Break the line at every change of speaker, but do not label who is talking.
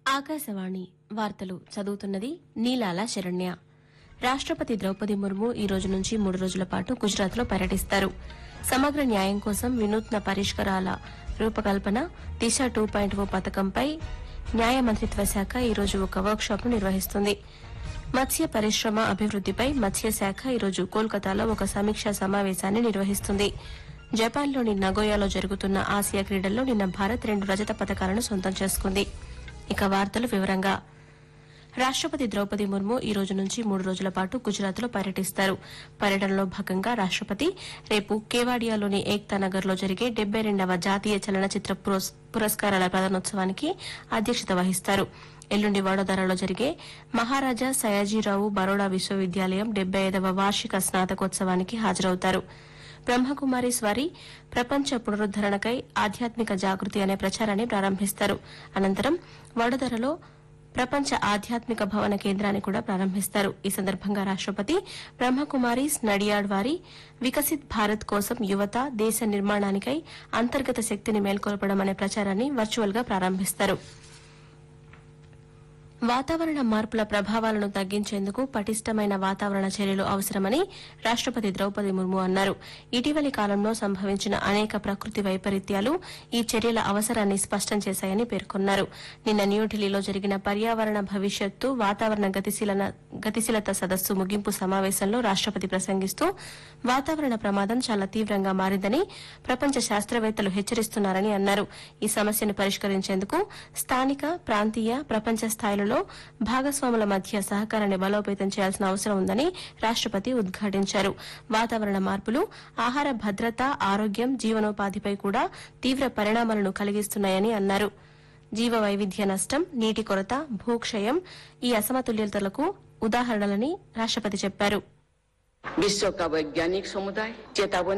ఆకాశవాణి వార్తలు చదువుతున్నది నీలాల శరణ్య రాష్టపతి ద్రౌపది ముర్ము ఈ రోజు నుంచి మూడు రోజుల పాటు గుజరాత్లో పర్యటిస్తారు సమగ్ర న్యాయం కోసం వినూత్న పరిష్కారాల రూపకల్పన దిశ టూ పాయింట్ ఓ పథకంపై న్యాయ మంత్రిత్వ శాఖ ఈ రోజు ఒక వర్క్షాప్ ను నిర్వహిస్తుంది మత్స్య పరిశ్రమ అభివృద్దిపై మత్స్యశాఖ ఈరోజు కోల్కతాలో ఒక సమీక్షా సమావేశాన్ని నిర్వహిస్తుంది జపాన్లోని నగోయాలో జరుగుతున్న ఆసియా క్రీడల్లో నిన్న భారత్ రెండు రజత పథకాలను సొంతం చేసుకుంది ఇక వార్తలు వివరంగా రాష్టపతి ద్రౌపది ముర్ము ఈ రోజు నుంచి మూడు రోజుల పాటు గుజరాత్లో పర్యటిస్తారు పర్యటనలో భాగంగా రాష్టపతి రేపు కేవాడియాలోని ఏక్తా నగర్లో జరిగే డెబ్బై రెండవ జాతీయ చలనచిత్ర పురస్- పురస్కారాల ప్రదానోత్సవానికి అధ్యక్షత వహిస్తారు ఎల్లుండి వడోదరలో జరిగే మహారాజా సయాజీరావు బరోడా విశ్వవిద్యాలయం డెబ్బై ఐదవ వార్షిక స్నాతకోత్సవానికి హాజరవుతారు బ్రహ్మకుమారి స్వారి ప్రపంచ పునరుద్దరణకై ఆధ్యాత్మిక జాగృతి అనే ప్రచారాన్ని ప్రారంభిస్తారు అనంతరం వడోదరలో ప్రపంచ ఆధ్యాత్మిక భవన కేంద్రాన్ని కూడా ప్రారంభిస్తారు ఈ సందర్భంగా రాష్టపతి బ్రహ్మకుమారీస్ నడియాడ్ వారి వికసిత్ భారత్ కోసం యువత దేశ నిర్మాణానికై అంతర్గత శక్తిని మేల్కొల్పడం అనే ప్రచారాన్ని వర్చువల్ గా ప్రారంభిస్తారు వాతావరణ మార్పుల ప్రభావాలను తగ్గించేందుకు పటిష్టమైన వాతావరణ చర్యలు అవసరమని రాష్టపతి ద్రౌపది ముర్ము అన్నారు ఇటీవలి కాలంలో సంభవించిన అనేక ప్రకృతి వైపరీత్యాలు ఈ చర్యల అవసరాన్ని స్పష్టం చేశాయని పేర్కొన్నారు నిన్న న్యూఢిల్లీలో జరిగిన పర్యావరణ భవిష్యత్తు వాతావరణ గతిశీలన గతిశీలత సదస్సు ముగింపు సమావేశంలో రాష్టపతి ప్రసంగిస్తూ వాతావరణ ప్రమాదం చాలా తీవ్రంగా మారిందని ప్రపంచ శాస్త్రవేత్తలు హెచ్చరిస్తున్నారని అన్నారు ఈ సమస్యను పరిష్కరించేందుకు స్థానిక ప్రాంతీయ ప్రపంచ స్థాయిలలో భాగస్వాముల మధ్య సహకారాన్ని బలోపేతం చేయాల్సిన అవసరం ఉందని రాష్టపతి ఉద్ఘాటించారు వాతావరణ మార్పులు ఆహార భద్రత ఆరోగ్యం జీవనోపాధిపై కూడా తీవ్ర పరిణామాలను కలిగిస్తున్నాయని అన్నారు జీవ వైవిధ్య నష్టం నీటి కొరత భూక్షయం ఈ అసమతుల్యతలకు ఉదాహరణలని రాష్టపతి చెప్పారు
विश्व का वैज्ञानिक समुदाय चेतावनी